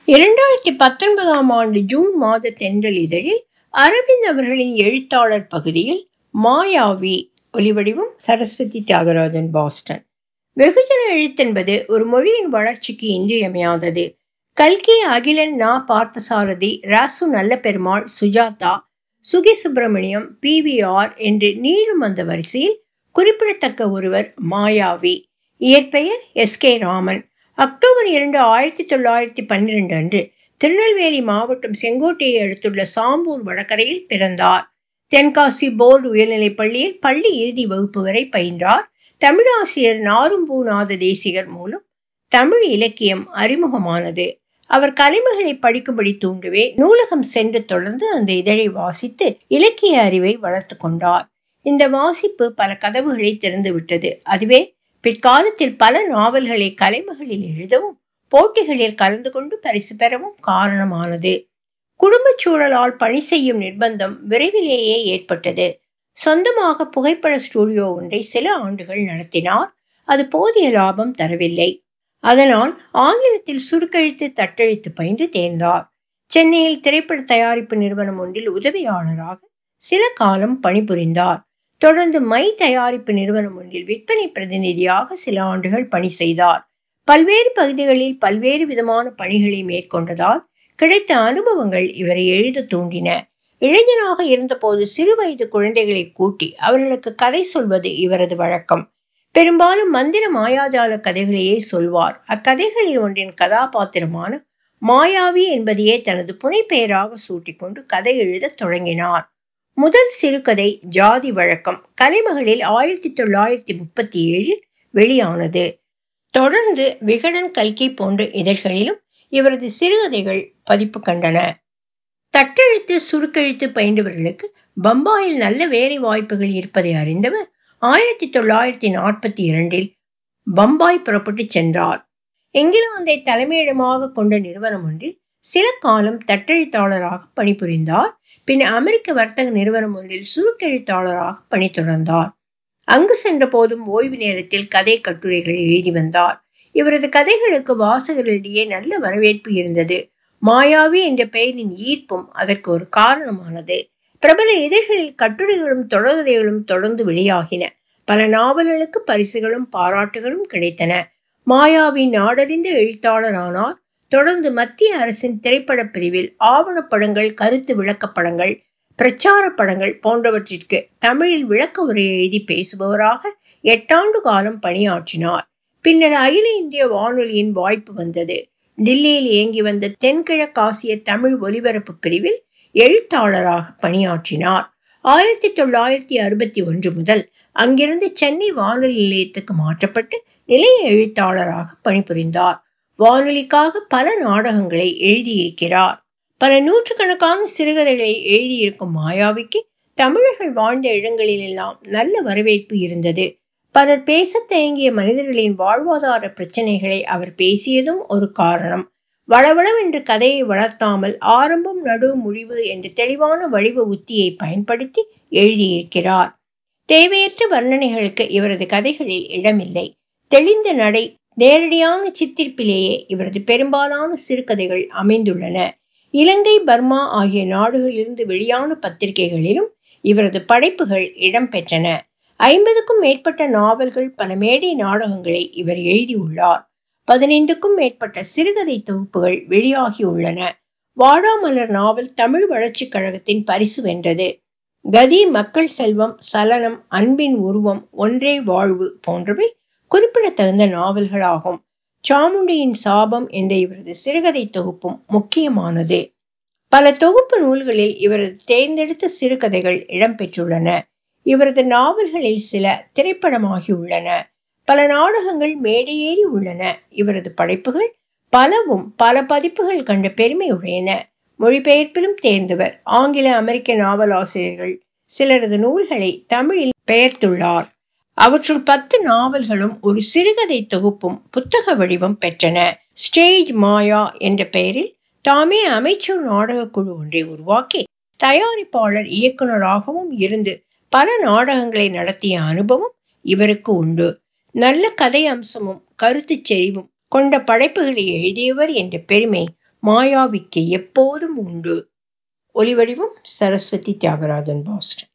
இரண்டாயிரத்தி பத்தொன்பதாம் ஆண்டு ஜூன் மாத தென்றல் இதழில் அரவிந்த் அவர்களின் எழுத்தாளர் பகுதியில் மாயாவி ஒலிவடிவம் சரஸ்வதி தியாகராஜன் பாஸ்டன் வெகுஜன எழுத்தென்பது ஒரு மொழியின் வளர்ச்சிக்கு இன்றியமையாதது கல்கி அகிலன் நா பார்த்தசாரதி ராசு நல்ல பெருமாள் சுஜாதா சுகி சுப்பிரமணியம் பிவிஆர் என்று நீளும் அந்த வரிசையில் குறிப்பிடத்தக்க ஒருவர் மாயாவி இயற்பெயர் எஸ் கே ராமன் அக்டோபர் இரண்டு ஆயிரத்தி தொள்ளாயிரத்தி பன்னிரண்டு அன்று திருநெல்வேலி மாவட்டம் செங்கோட்டையை அடுத்துள்ள சாம்பூர் வடகரையில் பிறந்தார் தென்காசி போர்டு உயர்நிலைப் பள்ளியில் பள்ளி இறுதி வகுப்பு வரை பயின்றார் தமிழாசிரியர் நாரும்பூநாத தேசிகர் மூலம் தமிழ் இலக்கியம் அறிமுகமானது அவர் கலைமகளை படிக்கும்படி தூண்டவே நூலகம் சென்று தொடர்ந்து அந்த இதழை வாசித்து இலக்கிய அறிவை வளர்த்து கொண்டார் இந்த வாசிப்பு பல கதவுகளை திறந்துவிட்டது அதுவே பிற்காலத்தில் பல நாவல்களை கலைமகளில் எழுதவும் போட்டிகளில் கலந்து கொண்டு பரிசு பெறவும் காரணமானது குடும்பச் சூழலால் பணி செய்யும் நிர்பந்தம் விரைவிலேயே ஏற்பட்டது சொந்தமாக புகைப்பட ஸ்டுடியோ ஒன்றை சில ஆண்டுகள் நடத்தினார் அது போதிய லாபம் தரவில்லை அதனால் ஆங்கிலத்தில் சுருக்கெழுத்து தட்டெழுத்து பயின்று தேர்ந்தார் சென்னையில் திரைப்பட தயாரிப்பு நிறுவனம் ஒன்றில் உதவியாளராக சில காலம் பணிபுரிந்தார் தொடர்ந்து மை தயாரிப்பு நிறுவனம் ஒன்றில் விற்பனை பிரதிநிதியாக சில ஆண்டுகள் பணி செய்தார் பல்வேறு பகுதிகளில் பல்வேறு விதமான பணிகளை மேற்கொண்டதால் கிடைத்த அனுபவங்கள் இவரை எழுத தூண்டின இளைஞனாக இருந்தபோது சிறு வயது குழந்தைகளை கூட்டி அவர்களுக்கு கதை சொல்வது இவரது வழக்கம் பெரும்பாலும் மந்திர மாயாஜால கதைகளையே சொல்வார் அக்கதைகளில் ஒன்றின் கதாபாத்திரமான மாயாவி என்பதையே தனது புனைப்பெயராக சூட்டிக்கொண்டு கதை எழுத தொடங்கினார் முதல் சிறுகதை ஜாதி வழக்கம் கலைமகளில் ஆயிரத்தி தொள்ளாயிரத்தி முப்பத்தி ஏழில் வெளியானது தொடர்ந்து விகடன் கல்கி போன்ற இதழ்களிலும் இவரது சிறுகதைகள் பதிப்பு கண்டன தட்டெழுத்து சுருக்கெழுத்து பயின்றவர்களுக்கு பம்பாயில் நல்ல வேலை வாய்ப்புகள் இருப்பதை அறிந்தவர் ஆயிரத்தி தொள்ளாயிரத்தி நாற்பத்தி இரண்டில் பம்பாய் புறப்பட்டு சென்றார் இங்கிலாந்தை தலைமையிடமாக கொண்ட நிறுவனம் ஒன்றில் சில காலம் தட்டெழுத்தாளராக பணிபுரிந்தார் பின் அமெரிக்க வர்த்தக நிறுவனம் ஒன்றில் சுருக்கெழுத்தாளராக பணி தொடர்ந்தார் அங்கு சென்ற போதும் ஓய்வு நேரத்தில் கதை கட்டுரைகள் எழுதி வந்தார் இவரது கதைகளுக்கு வாசகர்களிடையே நல்ல வரவேற்பு இருந்தது மாயாவி என்ற பெயரின் ஈர்ப்பும் அதற்கு ஒரு காரணமானது பிரபல இதழ்களில் கட்டுரைகளும் தொடர்கதைகளும் தொடர்ந்து வெளியாகின பல நாவல்களுக்கு பரிசுகளும் பாராட்டுகளும் கிடைத்தன மாயாவி நாடறிந்த எழுத்தாளரானார் தொடர்ந்து மத்திய அரசின் திரைப்பட பிரிவில் ஆவணப்படங்கள் கருத்து விளக்கப்படங்கள் பிரச்சார படங்கள் போன்றவற்றிற்கு தமிழில் விளக்க உரை எழுதி பேசுபவராக எட்டாண்டு காலம் பணியாற்றினார் பின்னர் அகில இந்திய வானொலியின் வாய்ப்பு வந்தது டில்லியில் இயங்கி வந்த தென்கிழக்காசிய தமிழ் ஒலிபரப்பு பிரிவில் எழுத்தாளராக பணியாற்றினார் ஆயிரத்தி தொள்ளாயிரத்தி அறுபத்தி ஒன்று முதல் அங்கிருந்து சென்னை வானொலி நிலையத்துக்கு மாற்றப்பட்டு நிலைய எழுத்தாளராக பணிபுரிந்தார் வானொலிக்காக பல நாடகங்களை எழுதியிருக்கிறார் பல நூற்றுக்கணக்கான சிறுகதைகளை எழுதியிருக்கும் மாயாவிக்கு தமிழர்கள் வாழ்ந்த இடங்களிலெல்லாம் நல்ல வரவேற்பு இருந்தது பலர் பேச தயங்கிய மனிதர்களின் வாழ்வாதார பிரச்சனைகளை அவர் பேசியதும் ஒரு காரணம் வளவளவென்று கதையை வளர்த்தாமல் ஆரம்பம் நடு முடிவு என்று தெளிவான வடிவ உத்தியை பயன்படுத்தி எழுதியிருக்கிறார் தேவையற்ற வர்ணனைகளுக்கு இவரது கதைகளில் இடமில்லை தெளிந்த நடை நேரடியான சித்திரிப்பிலேயே இவரது பெரும்பாலான சிறுகதைகள் அமைந்துள்ளன இலங்கை பர்மா ஆகிய நாடுகளிலிருந்து வெளியான பத்திரிகைகளிலும் இவரது படைப்புகள் இடம்பெற்றன ஐம்பதுக்கும் மேற்பட்ட நாவல்கள் பல மேடை நாடகங்களை இவர் எழுதியுள்ளார் பதினைந்துக்கும் மேற்பட்ட சிறுகதை தொகுப்புகள் வெளியாகியுள்ளன வாடாமலர் நாவல் தமிழ் வளர்ச்சிக் கழகத்தின் பரிசு வென்றது கதி மக்கள் செல்வம் சலனம் அன்பின் உருவம் ஒன்றே வாழ்வு போன்றவை குறிப்பிடத்தகுந்த நாவல்களாகும் சாமுண்டியின் சாபம் என்ற இவரது சிறுகதை தொகுப்பும் முக்கியமானது பல தொகுப்பு நூல்களில் இவரது தேர்ந்தெடுத்த சிறுகதைகள் இடம்பெற்றுள்ளன இவரது நாவல்களில் சில திரைப்படமாகியுள்ளன பல நாடகங்கள் மேடையேறி உள்ளன இவரது படைப்புகள் பலவும் பல பதிப்புகள் கண்ட பெருமை உடையன மொழிபெயர்ப்பிலும் தேர்ந்தவர் ஆங்கில அமெரிக்க நாவலாசிரியர்கள் சிலரது நூல்களை தமிழில் பெயர்த்துள்ளார் அவற்றுள் பத்து நாவல்களும் ஒரு சிறுகதை தொகுப்பும் புத்தக வடிவம் பெற்றன ஸ்டேஜ் மாயா என்ற பெயரில் தாமே அமைச்சர் நாடக குழு ஒன்றை உருவாக்கி தயாரிப்பாளர் இயக்குநராகவும் இருந்து பல நாடகங்களை நடத்திய அனுபவம் இவருக்கு உண்டு நல்ல கதை அம்சமும் கருத்து செறிவும் கொண்ட படைப்புகளை எழுதியவர் என்ற பெருமை மாயாவிக்கு எப்போதும் உண்டு ஒலிவடிவம் சரஸ்வதி தியாகராஜன் பாஸ்டன்